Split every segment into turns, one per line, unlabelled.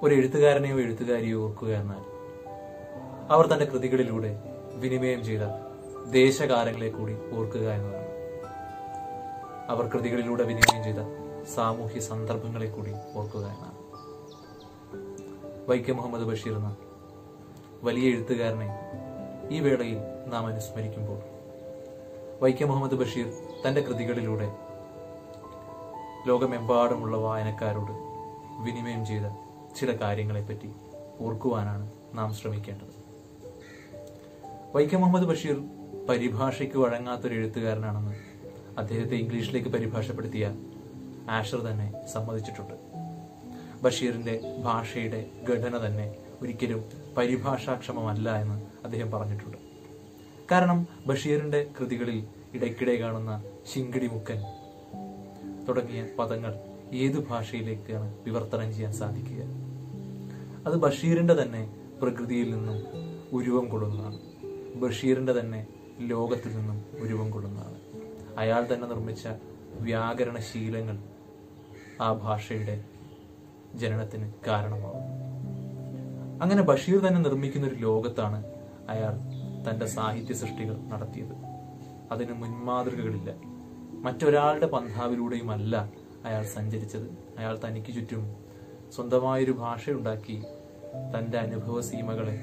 ഒരു എഴുത്തുകാരനെയോ എഴുത്തുകാരിയോ ഓർക്കുക എന്നാൽ അവർ തന്റെ കൃതികളിലൂടെ വിനിമയം ചെയ്ത ദേശകാലങ്ങളെ കൂടി ഓർക്കുക എന്നതാണ് അവർ കൃതികളിലൂടെ വിനിമയം ചെയ്ത സാമൂഹ്യ സന്ദർഭങ്ങളെ കൂടി ഓർക്കുക എന്നാണ് വൈക്കം മുഹമ്മദ് ബഷീർ എന്ന വലിയ എഴുത്തുകാരനെ ഈ വേളയിൽ നാം അനുസ്മരിക്കുമ്പോൾ വൈക്കം മുഹമ്മദ് ബഷീർ തന്റെ കൃതികളിലൂടെ ലോകമെമ്പാടുമുള്ള വായനക്കാരോട് വിനിമയം ചെയ്ത ചില കാര്യങ്ങളെപ്പറ്റി ഓർക്കുവാനാണ് നാം ശ്രമിക്കേണ്ടത് വൈക്കം മുഹമ്മദ് ബഷീർ പരിഭാഷയ്ക്ക് വഴങ്ങാത്തൊരു എഴുത്തുകാരനാണെന്ന് അദ്ദേഹത്തെ ഇംഗ്ലീഷിലേക്ക് പരിഭാഷപ്പെടുത്തിയ ആഷർ തന്നെ സമ്മതിച്ചിട്ടുണ്ട് ബഷീറിന്റെ ഭാഷയുടെ ഘടന തന്നെ ഒരിക്കലും പരിഭാഷാക്ഷമമല്ല എന്ന് അദ്ദേഹം പറഞ്ഞിട്ടുണ്ട് കാരണം ബഷീറിന്റെ കൃതികളിൽ ഇടയ്ക്കിടെ കാണുന്ന ശിങ്കിടി മുക്കൻ തുടങ്ങിയ പദങ്ങൾ ഏതു ഭാഷയിലേക്കാണ് വിവർത്തനം ചെയ്യാൻ സാധിക്കുക അത് ബഷീറിന്റെ തന്നെ പ്രകൃതിയിൽ നിന്നും ഉരുവം കൊള്ളുന്നതാണ് ബഷീറിന്റെ തന്നെ ലോകത്തിൽ നിന്നും ഉരുവം കൊള്ളുന്നതാണ് അയാൾ തന്നെ നിർമ്മിച്ച വ്യാകരണ ശീലങ്ങൾ ആ ഭാഷയുടെ ജനനത്തിന് കാരണമാവും അങ്ങനെ ബഷീർ തന്നെ നിർമ്മിക്കുന്ന ഒരു ലോകത്താണ് അയാൾ തന്റെ സാഹിത്യ സൃഷ്ടികൾ നടത്തിയത് അതിന് മുൻമാതൃകകളില്ല മറ്റൊരാളുടെ പന്ഥാവിലൂടെയുമല്ല അയാൾ സഞ്ചരിച്ചത് അയാൾ തനിക്ക് ചുറ്റും സ്വന്തമായൊരു ഭാഷയുണ്ടാക്കി തന്റെ അനുഭവ സീമകളെ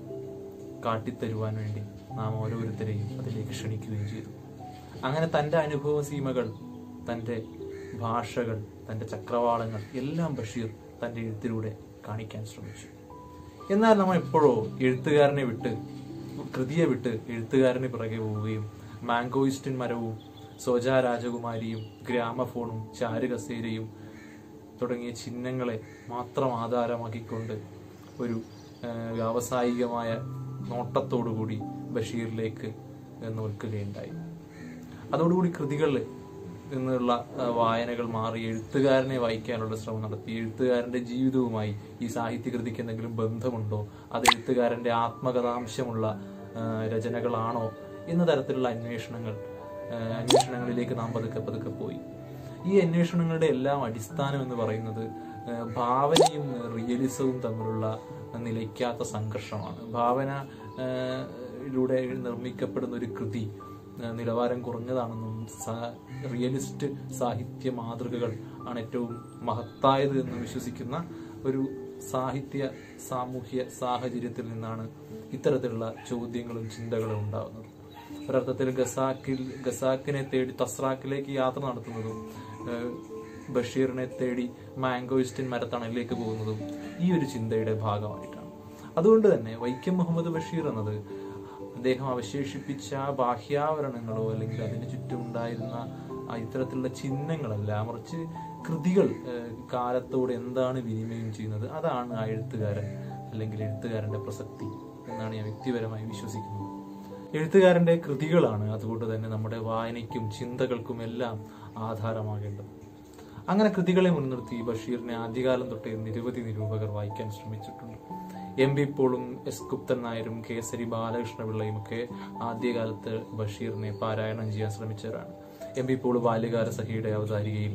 കാട്ടിത്തരുവാൻ വേണ്ടി നാം ഓരോരുത്തരെയും അതിലേക്ക് ക്ഷണിക്കുകയും ചെയ്തു അങ്ങനെ തന്റെ അനുഭവ സീമകൾ തന്റെ ഭാഷകൾ തന്റെ ചക്രവാളങ്ങൾ എല്ലാം ബഷീർ തന്റെ എഴുത്തിലൂടെ കാണിക്കാൻ ശ്രമിച്ചു എന്നാൽ നമ്മൾ എപ്പോഴോ എഴുത്തുകാരനെ വിട്ട് കൃതിയെ വിട്ട് എഴുത്തുകാരന് പിറകെ പോവുകയും മാംഗോയിസ്റ്റിൻ മരവും സോജ രാജകുമാരിയും ഗ്രാമഫോണും ചാരുകസേരയും തുടങ്ങിയ ചിഹ്നങ്ങളെ മാത്രം ആധാരമാക്കിക്കൊണ്ട് ഒരു ആ, വ്യാവസായികമായ നോട്ടത്തോടുകൂടി ബഷീറിലേക്ക് നോൽക്കുകയുണ്ടായി അതോടുകൂടി കൃതികളിൽ നിന്നുള്ള ആ, വായനകൾ മാറി എഴുത്തുകാരനെ വായിക്കാനുള്ള ശ്രമം നടത്തി എഴുത്തുകാരന്റെ ജീവിതവുമായി ഈ സാഹിത്യകൃതിക്ക് എന്തെങ്കിലും ബന്ധമുണ്ടോ അത് എഴുത്തുകാരന്റെ ആത്മകഥാംശമുള്ള ആ, രചനകളാണോ എന്ന തരത്തിലുള്ള അന്വേഷണങ്ങൾ ആ, അന്വേഷണങ്ങളിലേക്ക് നാം പതുക്കെ പതുക്കെ പോയി ഈ അന്വേഷണങ്ങളുടെ എല്ലാം അടിസ്ഥാനം എന്ന് പറയുന്നത് ആ, ഭാവനയും റിയലിസവും തമ്മിലുള്ള നിലയ്ക്കാത്ത സംഘർഷമാണ് ഭാവന ആ, യിലൂടെ നിർമ്മിക്കപ്പെടുന്ന ഒരു കൃതി ആ, നിലവാരം കുറഞ്ഞതാണെന്നും സ- റിയലിസ്റ്റ് സാഹിത്യ മാതൃകകൾ ആണ് ഏറ്റവും മഹത്തായത് എന്ന് വിശ്വസിക്കുന്ന ഒരു സാഹിത്യ സാമൂഹ്യ സാഹചര്യത്തിൽ നിന്നാണ് ഇത്തരത്തിലുള്ള ചോദ്യങ്ങളും ചിന്തകളും ഉണ്ടാകുന്നത് ഒരർത്ഥത്തിൽ ഗസാക്കിൽ ഗസാക്കിനെ തേടി തസ്രാക്കിലേക്ക് യാത്ര നടത്തുന്നതും ഏഹ്, ബഷീറിനെ തേടി മാംഗോയിസ്റ്റിൻ മരത്തണലിലേക്ക് പോകുന്നതും ഈ ഒരു ചിന്തയുടെ ഭാഗമായിട്ടാണ് അതുകൊണ്ട് തന്നെ വൈക്കം മുഹമ്മദ് ബഷീർ എന്നത് അദ്ദേഹം അവശേഷിപ്പിച്ച ബാഹ്യാവരണങ്ങളോ അല്ലെങ്കിൽ അതിന് ചുറ്റും ഉണ്ടായിരുന്ന ആ ഇത്തരത്തിലുള്ള ചിഹ്നങ്ങളല്ല മറിച്ച് കൃതികൾ ഏഹ്, കാലത്തോട് എന്താണ് വിനിമയം ചെയ്യുന്നത് അതാണ് ആ എഴുത്തുകാരൻ അല്ലെങ്കിൽ എഴുത്തുകാരന്റെ പ്രസക്തി എന്നാണ് ഞാൻ വ്യക്തിപരമായി വിശ്വസിക്കുന്നത് എഴുത്തുകാരന്റെ കൃതികളാണ് അതുകൊണ്ട് തന്നെ നമ്മുടെ വായനയ്ക്കും ചിന്തകൾക്കും എല്ലാം ആധാരമാകേണ്ടത് അങ്ങനെ കൃതികളെ മുൻനിർത്തി ബഷീറിനെ ആദ്യകാലം തൊട്ടേ നിരവധി നിരൂപകർ വായിക്കാൻ ശ്രമിച്ചിട്ടുണ്ട് എം ബി പോളും എസ് ഗുപ്തൻ നായരും കേസരി ബാലകൃഷ്ണപിള്ളയും ഒക്കെ ആദ്യകാലത്ത് ബഷീറിനെ പാരായണം ചെയ്യാൻ ശ്രമിച്ചവരാണ് എം ബി പോൾ ബാല്യകാല സഖിയുടെ അവതാരികയിൽ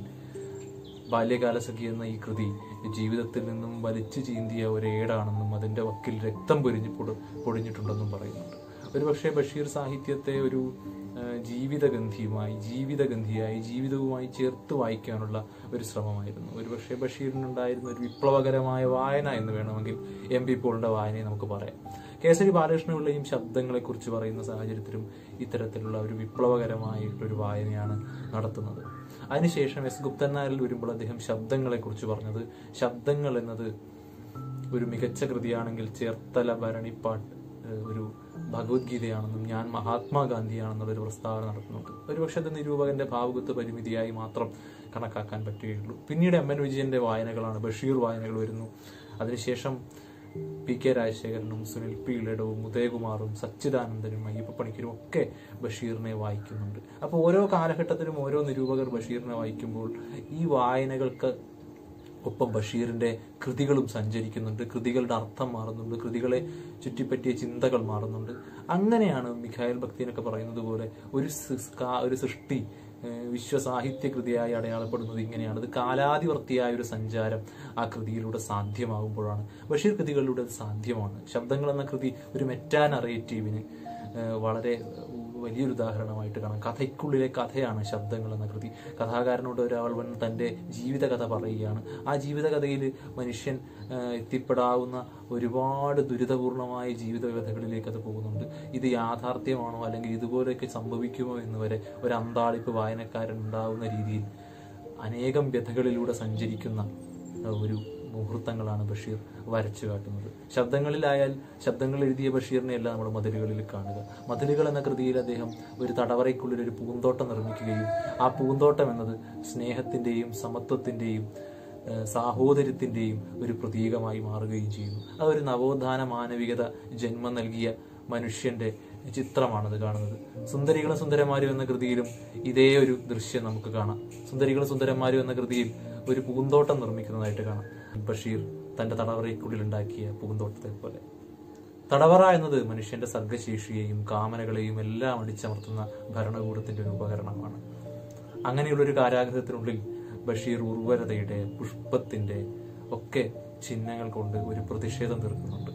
ബാല്യകാല സഖി എന്ന ഈ കൃതി ജീവിതത്തിൽ നിന്നും വലിച്ചു ചീന്തിയ ഒരു ഏടാണെന്നും അതിന്റെ വക്കിൽ രക്തം പൊരിഞ്ഞ് പൊട- പൊടിഞ്ഞിട്ടുണ്ടെന്നും പറയുന്നുണ്ട് ഒരുപക്ഷെ ബഷീർ സാഹിത്യത്തെ ഒരു ആ, ജീവിതഗന്ധിയുമായി ജീവിതഗന്ധിയായി ജീവിതവുമായി ചേർത്ത് വായിക്കാനുള്ള ഒരു ശ്രമമായിരുന്നു ഒരുപക്ഷെ ബഷീറിനുണ്ടായിരുന്ന ഒരു വിപ്ലവകരമായ വായന എന്ന് വേണമെങ്കിൽ എം പി പോളിന്റെ വായനയെ നമുക്ക് പറയാം കേസരി ബാലകൃഷ്ണപിള്ളയും ശബ്ദങ്ങളെ കുറിച്ച് പറയുന്ന സാഹചര്യത്തിലും ഇത്തരത്തിലുള്ള ഒരു വിപ്ലവകരമായിട്ടൊരു വായനയാണ് നടത്തുന്നത് അതിനുശേഷം എസ് ഗുപ്തൻ നായരിൽ വരുമ്പോൾ അദ്ദേഹം ശബ്ദങ്ങളെ കുറിച്ച് പറഞ്ഞത് ശബ്ദങ്ങൾ എന്നത് ഒരു മികച്ച കൃതിയാണെങ്കിൽ ചേർത്തല ഭരണിപ്പാട്ട് ഏഹ്, ഒരു ഭഗവത്ഗീതയാണെന്നും ഞാൻ മഹാത്മാഗാന്ധിയാണെന്നുള്ള ഒരു പ്രസ്താവന നടത്തുന്നുണ്ട് ഒരുപക്ഷെ അത് നിരൂപകന്റെ ഭാവുകത്വ പരിമിതിയായി മാത്രം കണക്കാക്കാൻ പറ്റുകയുള്ളൂ പിന്നീട് എം എൻ വിജയന്റെ വായനകളാണ് ബഷീർ വായനകൾ വരുന്നു അതിനുശേഷം പി കെ രാജശേഖരനും സുനിൽ പി ഇളടവും ഉദയകുമാറും സച്ചിദാനന്ദനും അയ്യപ്പ പണിക്കരും ഒക്കെ ബഷീറിനെ വായിക്കുന്നുണ്ട് അപ്പോൾ ഓരോ കാലഘട്ടത്തിലും ഓരോ നിരൂപകർ ബഷീറിനെ വായിക്കുമ്പോൾ ഈ വായനകൾക്ക് ഒപ്പം ബഷീറിന്റെ കൃതികളും സഞ്ചരിക്കുന്നുണ്ട് കൃതികളുടെ അർത്ഥം മാറുന്നുണ്ട് കൃതികളെ ചുറ്റിപ്പറ്റിയ ചിന്തകൾ മാറുന്നുണ്ട് അങ്ങനെയാണ് മിഖായൽ ഭക്തിനൊക്കെ പറയുന്നത് പോലെ ഒരു സിസ്- കാ- ഒരു സൃഷ്ടി ഏഹ് വിശ്വസാഹിത്യ കൃതിയായി അടയാളപ്പെടുന്നത് ഇങ്ങനെയാണ് ഇത് കാലാതിവർത്തിയായ ഒരു സഞ്ചാരം ആ കൃതിയിലൂടെ സാധ്യമാകുമ്പോഴാണ് ബഷീർ കൃതികളിലൂടെ അത് സാധ്യമാണ് ശബ്ദങ്ങൾ എന്ന കൃതി ഒരു മെറ്റാ നറേറ്റീവിന് ഏഹ് വളരെ വലിയൊരു ഉദാഹരണമായിട്ട് കാണാം കഥയ്ക്കുള്ളിലെ കഥയാണ് ശബ്ദങ്ങൾ എന്ന കൃതി കഥാകാരനോട് ഒരാൾ വന്ന് തൻ്റെ ജീവിതകഥ പറയുകയാണ് ആ ജീവിതകഥയിൽ മനുഷ്യൻ ഏഹ് എത്തിപ്പെടാവുന്ന ഒരുപാട് ദുരിതപൂർണമായ ജീവിത വ്യഥകളിലേക്ക് അത് പോകുന്നുണ്ട് ഇത് യാഥാർത്ഥ്യമാണോ അല്ലെങ്കിൽ ഇതുപോലെയൊക്കെ സംഭവിക്കുമോ എന്ന് വരെ ഒരു അന്താളിപ്പ് വായനക്കാരൻ ഉണ്ടാവുന്ന രീതിയിൽ അനേകം വ്യഥകളിലൂടെ സഞ്ചരിക്കുന്ന ഏഹ് ഒരു മുഹൂർത്തങ്ങളാണ് ബഷീർ വരച്ചു കാട്ടുന്നത് ശബ്ദങ്ങളിലായാൽ ശബ്ദങ്ങൾ എഴുതിയ ബഷീറിനെയല്ല നമ്മൾ മതിലുകളിൽ കാണുക മതിലുകൾ എന്ന കൃതിയിൽ അദ്ദേഹം ഒരു തടവറയ്ക്കുള്ളിൽ ഒരു പൂന്തോട്ടം നിർമ്മിക്കുകയും ആ പൂന്തോട്ടം എന്നത് സ്നേഹത്തിന്റെയും സമത്വത്തിന്റെയും ഏഹ് സാഹോദര്യത്തിന്റെയും ഒരു പ്രതീകമായി മാറുകയും ചെയ്യുന്നു അതൊരു നവോത്ഥാന മാനവികത ജന്മം നൽകിയ മനുഷ്യന്റെ ചിത്രമാണത് കാണുന്നത് സുന്ദരികളും സുന്ദരന്മാരും എന്ന കൃതിയിലും ഇതേ ഒരു ദൃശ്യം നമുക്ക് കാണാം സുന്ദരികളും സുന്ദരന്മാരും എന്ന കൃതിയിൽ ഒരു പൂന്തോട്ടം നിർമ്മിക്കുന്നതായിട്ട് കാണാം ബഷീർ തന്റെ തടവറയ്ക്കുള്ളിൽ ഉണ്ടാക്കിയ പൂന്തോട്ടത്തെ പോലെ തടവറ എന്നത് മനുഷ്യന്റെ സർഗശേഷിയെയും കാമനകളെയും എല്ലാം അടിച്ചമർത്തുന്ന ഭരണകൂടത്തിന്റെ ഒരു ഉപകരണമാണ് അങ്ങനെയുള്ള ഒരു കാരാഗ്രഹത്തിനുള്ളിൽ ബഷീർ ഉർവരതയുടെ പുഷ്പത്തിന്റെ ഒക്കെ ചിഹ്നങ്ങൾ കൊണ്ട് ഒരു പ്രതിഷേധം തീർക്കുന്നുണ്ട്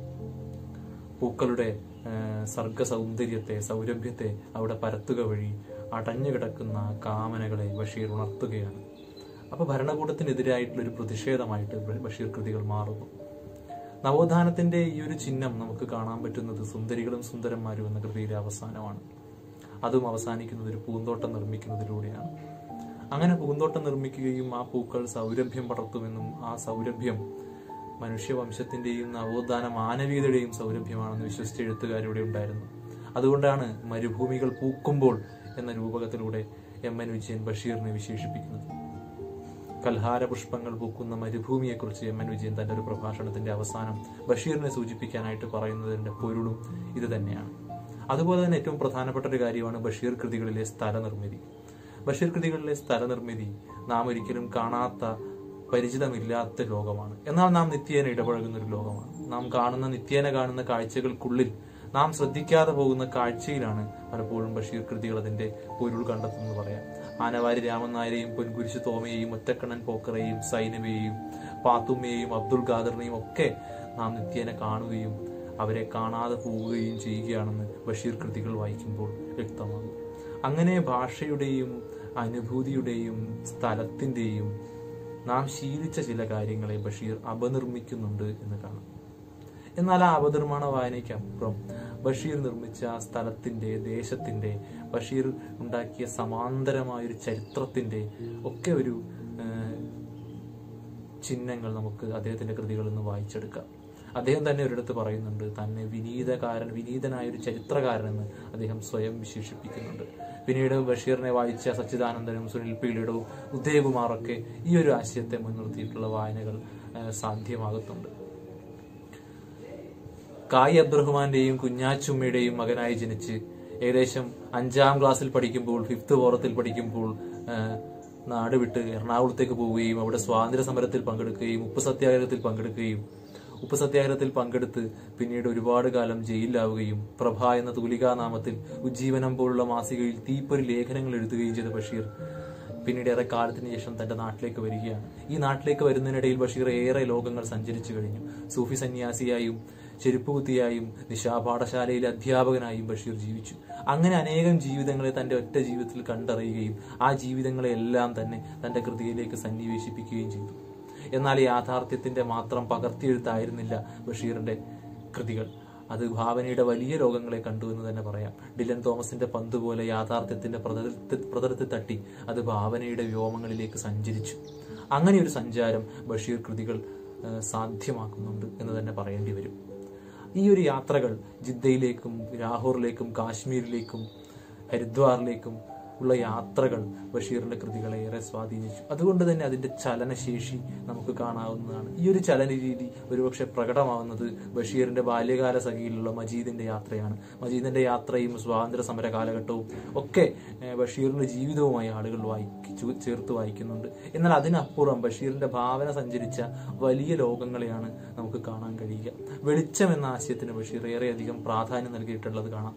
പൂക്കളുടെ ആ, സർഗ സൗന്ദര്യത്തെ സൗരഭ്യത്തെ അവിടെ പരത്തുക വഴി അടഞ്ഞു കിടക്കുന്ന കാമനകളെ ബഷീർ ഉണർത്തുകയാണ് അപ്പൊ ഭരണകൂടത്തിനെതിരായിട്ടുള്ള ഒരു പ്രതിഷേധമായിട്ട് ബ- ബഷീർ കൃതികൾ മാറുന്നു നവോത്ഥാനത്തിന്റെ ഈ ഒരു ചിഹ്നം നമുക്ക് കാണാൻ പറ്റുന്നത് സുന്ദരികളും സുന്ദരന്മാരും എന്ന കൃതിയിലെ അവസാനമാണ് അതും അവസാനിക്കുന്നത് ഒരു പൂന്തോട്ടം നിർമ്മിക്കുന്നതിലൂടെയാണ് അങ്ങനെ പൂന്തോട്ടം നിർമ്മിക്കുകയും ആ പൂക്കൾ സൗരഭ്യം പടർത്തുമെന്നും ആ സൗരഭ്യം മനുഷ്യവംശത്തിന്റെയും നവോത്ഥാന മാനവികതയുടെയും സൗരഭ്യമാണെന്ന് വിശ്വസിച്ച എഴുത്തുകാരിവിടെ ഉണ്ടായിരുന്നു അതുകൊണ്ടാണ് മരുഭൂമികൾ പൂക്കുമ്പോൾ എന്ന രൂപകത്തിലൂടെ എം എൻ വിജയൻ ബഷീറിനെ വിശേഷിപ്പിക്കുന്നത് കൽഹാര പുഷ്പങ്ങൾ പൂക്കുന്ന മരുഭൂമിയെക്കുറിച്ച് എം എൻ വിജയൻ തന്റെ ഒരു പ്രഭാഷണത്തിന്റെ അവസാനം ബഷീറിനെ സൂചിപ്പിക്കാനായിട്ട് പറയുന്നതിന്റെ പൊരുളും ഇത് തന്നെയാണ് അതുപോലെ തന്നെ ഏറ്റവും പ്രധാനപ്പെട്ട ഒരു കാര്യമാണ് ബഷീർ കൃതികളിലെ സ്ഥലനിർമ്മിതി ബഷീർ കൃതികളിലെ സ്ഥലനിർമ്മിതി നാം ഒരിക്കലും കാണാത്ത പരിചിതമില്ലാത്ത ലോകമാണ് എന്നാൽ നാം നിത്യേന ഇടപഴകുന്ന ഒരു ലോകമാണ് നാം കാണുന്ന നിത്യേന കാണുന്ന കാഴ്ചകൾക്കുള്ളിൽ നാം ശ്രദ്ധിക്കാതെ പോകുന്ന കാഴ്ചയിലാണ് പലപ്പോഴും ബഷീർ കൃതികൾ അതിന്റെ പൊരുൾ കണ്ടെത്തുന്നത് പറയാം ആനവാരി രാമൻ നായരെയും പൊൻകുരിശ് തോമയെയും ഒറ്റക്കണ്ണൻ പോക്കറെയും സൈനബയെയും പാത്തുമ്മയെയും അബ്ദുൾ ഖാദറിനെയും ഒക്കെ നാം നിത്യേന കാണുകയും അവരെ കാണാതെ പോവുകയും ചെയ്യുകയാണെന്ന് ബഷീർ കൃതികൾ വായിക്കുമ്പോൾ വ്യക്തമാകും അങ്ങനെ ഭാഷയുടെയും അനുഭൂതിയുടെയും സ്ഥലത്തിന്റെയും നാം ശീലിച്ച ചില കാര്യങ്ങളെ ബഷീർ അപനിർമ്മിക്കുന്നുണ്ട് എന്ന് കാണാം എന്നാൽ ആ അപനിർമ്മാണ വായനയ്ക്കപ്പുറം ബഷീർ നിർമ്മിച്ച ആ സ്ഥലത്തിന്റെ ദേശത്തിന്റെ ബഷീർ ഉണ്ടാക്കിയ സമാന്തരമായ ഒരു ചരിത്രത്തിന്റെ ഒക്കെ ഒരു ഏഹ്, ചിഹ്നങ്ങൾ നമുക്ക് അദ്ദേഹത്തിന്റെ കൃതികളിൽ നിന്ന് വായിച്ചെടുക്കാം അദ്ദേഹം തന്നെ ഒരിടത്ത് പറയുന്നുണ്ട് തന്നെ വിനീതകാരൻ വിനീതനായ ഒരു ചരിത്രകാരനെന്ന് അദ്ദേഹം സ്വയം വിശേഷിപ്പിക്കുന്നുണ്ട് പിന്നീട് ബഷീറിനെ വായിച്ച സച്ചിദാനന്ദനും സുനിൽ പീളിയുടവും ഉദയകുമാറൊക്കെ ഈ ഒരു ആശയത്തെ മുൻനിർത്തിയിട്ടുള്ള വായനകൾ ആ, സാധ്യമാകുന്നുണ്ട് കായ് അബ്ദുറഹ്മാന്റെയും കുഞ്ഞാച്ചുമ്മയുടെയും മകനായി ജനിച്ച് ഏകദേശം അഞ്ചാം ക്ലാസ്സിൽ പഠിക്കുമ്പോൾ ഫിഫ്ത്ത് ഫോറത്തിൽ പഠിക്കുമ്പോൾ ആ, നാട് വിട്ട് എറണാകുളത്തേക്ക് പോവുകയും അവിടെ സ്വാതന്ത്ര്യ സമരത്തിൽ പങ്കെടുക്കുകയും ഉപ്പ് സത്യാഗ്രഹത്തിൽ പങ്കെടുക്കുകയും ഉപ്പ് സത്യാഗ്രഹത്തിൽ പങ്കെടുത്ത് പിന്നീട് ഒരുപാട് കാലം ജയിലിലാവുകയും പ്രഭ എന്ന തൂലികാനാമത്തിൽ ഉജ്ജീവനം പോലുള്ള മാസികയിൽ തീപ്പൊരി ലേഖനങ്ങൾ എഴുതുകയും ചെയ്ത ബഷീർ പിന്നീട് ഏറെ കാലത്തിന് ശേഷം തന്റെ നാട്ടിലേക്ക് വരികയാണ് ഈ നാട്ടിലേക്ക് വരുന്നതിനിടയിൽ ബഷീർ ഏറെ ലോകങ്ങൾ സഞ്ചരിച്ചു കഴിഞ്ഞു സൂഫി സന്യാസിയായും ചെരുപ്പുകുത്തിയായും നിശാപാഠശാലയിലെ അധ്യാപകനായും ബഷീർ ജീവിച്ചു അങ്ങനെ അനേകം ജീവിതങ്ങളെ തന്റെ ഒറ്റ ജീവിതത്തിൽ കണ്ടറിയുകയും ആ ജീവിതങ്ങളെ എല്ലാം തന്നെ തന്റെ കൃതിയിലേക്ക് സന്നിവേശിപ്പിക്കുകയും ചെയ്തു എന്നാൽ യാഥാർത്ഥ്യത്തിന്റെ മാത്രം പകർത്തിയെഴുത്തായിരുന്നില്ല ബഷീറിന്റെ കൃതികൾ അത് ഭാവനയുടെ വലിയ ലോകങ്ങളെ കണ്ടു എന്ന് തന്നെ പറയാം ഡിലൻ തോമസിന്റെ പന്ത് പോലെ യാഥാർത്ഥ്യത്തിന്റെ പ്രതലത്തിൽ പ്രതലത്തിൽ തട്ടി അത് ഭാവനയുടെ വ്യോമങ്ങളിലേക്ക് സഞ്ചരിച്ചു അങ്ങനെ ഒരു സഞ്ചാരം ബഷീർ കൃതികൾ ആ, സാധ്യമാക്കുന്നുണ്ട് എന്ന് തന്നെ പറയേണ്ടി വരും ഈ ഒരു യാത്രകൾ ജിദ്ദയിലേക്കും ലാഹോറിലേക്കും കാശ്മീരിലേക്കും ഹരിദ്വാറിലേക്കും ഉള്ള യാത്രകൾ ബഷീറിന്റെ കൃതികളെ ഏറെ സ്വാധീനിച്ചു അതുകൊണ്ട് തന്നെ അതിന്റെ ചലനശേഷി നമുക്ക് കാണാവുന്നതാണ് ഈ ഒരു ചലന രീതി ഒരുപക്ഷെ പ്രകടമാവുന്നത് ബഷീറിന്റെ ബാല്യകാല സഖിയിലുള്ള മജീദിന്റെ യാത്രയാണ് മജീദിന്റെ യാത്രയും സ്വാതന്ത്ര്യ സമര കാലഘട്ടവും ഒക്കെ ഏഹ്, ബഷീറിന്റെ ജീവിതവുമായി ആളുകൾ വായിച്ചു ചേർത്ത് വായിക്കുന്നുണ്ട് എന്നാൽ അതിനപ്പുറം ബഷീറിന്റെ ഭാവന സഞ്ചരിച്ച വലിയ ലോകങ്ങളെയാണ് നമുക്ക് കാണാൻ കഴിയുക വെളിച്ചം എന്ന ആശയത്തിന് ബഷീർ ഏറെയധികം പ്രാധാന്യം നൽകിയിട്ടുള്ളത് കാണാം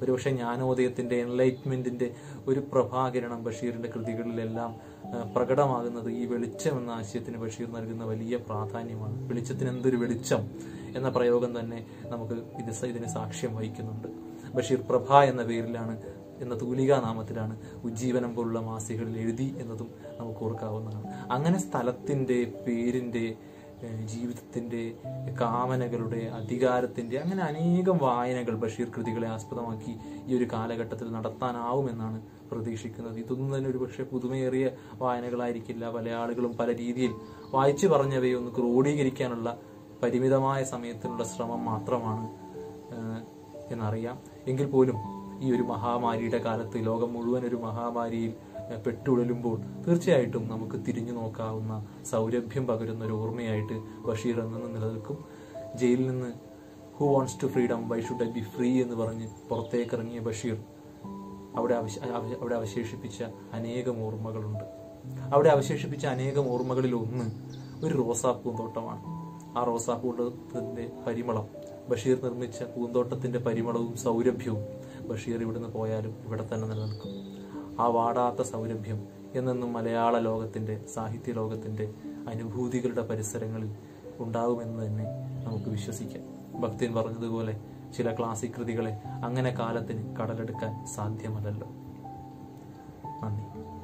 ഒരുപക്ഷെ ജ്ഞാനോദയത്തിന്റെ എൻലൈറ്റ്മെന്റിന്റെ ഒരു പ്രഭാകിരണം ബഷീറിന്റെ കൃതികളിലെല്ലാം ആ, പ്രകടമാകുന്നത് ഈ വെളിച്ചം എന്ന ആശയത്തിന് ബഷീർ നൽകുന്ന വലിയ പ്രാധാന്യമാണ് വെളിച്ചത്തിന് എന്തൊരു വെളിച്ചം എന്ന പ്രയോഗം തന്നെ നമുക്ക് ഇത് സ- ഇതിന് സാക്ഷ്യം വഹിക്കുന്നുണ്ട് ബഷീർ പ്രഭ എന്ന പേരിലാണ് എന്ന തൂലികാ നാമത്തിലാണ് ഉജ്ജീവനം പോലുള്ള മാസികകളിൽ എഴുതി എന്നതും നമുക്ക് ഓർക്കാവുന്നതാണ് അങ്ങനെ സ്ഥലത്തിന്റെ പേരിന്റെ ഏഹ് ജീവിതത്തിന്റെ കാമനകളുടെ അധികാരത്തിന്റെ അങ്ങനെ അനേകം വായനകൾ ബഷീർ കൃതികളെ ആസ്പദമാക്കി ഈ ഒരു കാലഘട്ടത്തിൽ നടത്താനാവുമെന്നാണ് പ്രതീക്ഷിക്കുന്നത് ഇതൊന്നും തന്നെ ഒരു പക്ഷേ പുതുമയേറിയ വായനകളായിരിക്കില്ല പല ആളുകളും പല രീതിയിൽ വായിച്ചു പറഞ്ഞവയെ ഒന്ന് ക്രോഡീകരിക്കാനുള്ള പരിമിതമായ സമയത്തിനുള്ള ശ്രമം മാത്രമാണ് ഏഹ് എന്നറിയാം എങ്കിൽ പോലും ഈ ഒരു മഹാമാരിയുടെ കാലത്ത് ലോകം മുഴുവൻ ഒരു മഹാമാരിയിൽ ഏഹ് പെട്ടുഴലുമ്പോൾ തീർച്ചയായിട്ടും നമുക്ക് തിരിഞ്ഞു നോക്കാവുന്ന സൗരഭ്യം പകരുന്ന ഒരു ഓർമ്മയായിട്ട് ബഷീർ എന്നും നിലനിൽക്കും ജയിലിൽ നിന്ന് who wants to freedom why should I be free എന്ന് പറഞ്ഞ് പുറത്തേക്കിറങ്ങിയ ബഷീർ അവിടെ അവശ- അവ- അവിടെ അവശേഷിപ്പിച്ച അനേകം ഓർമ്മകളുണ്ട് അവിടെ അവശേഷിപ്പിച്ച അനേകം ഓർമ്മകളിൽ ഒന്ന് ഒരു റോസാ പൂന്തോട്ടമാണ് ആ റോസാ പൂന്തോട്ടത്തിന്റെ പരിമളം ബഷീർ നിർമ്മിച്ച പൂന്തോട്ടത്തിന്റെ പരിമളവും സൗരഭ്യവും ബഷീർ ഇവിടുന്ന് പോയാലും ഇവിടെ തന്നെ നിലനിൽക്കും ആ വാടാത്ത സൗരഭ്യം എന്നെന്നും മലയാള ലോകത്തിന്റെ സാഹിത്യ ലോകത്തിന്റെ അനുഭൂതികളുടെ പരിസരങ്ങളിൽ ഉണ്ടാകുമെന്ന് തന്നെ നമുക്ക് വിശ്വസിക്കാം ഭക്തൻ പറഞ്ഞതുപോലെ ചില ക്ലാസിക് കൃതികളെ അങ്ങനെ കാലത്തിന് കടലെടുക്കാൻ സാധ്യമല്ലല്ലോ നന്ദി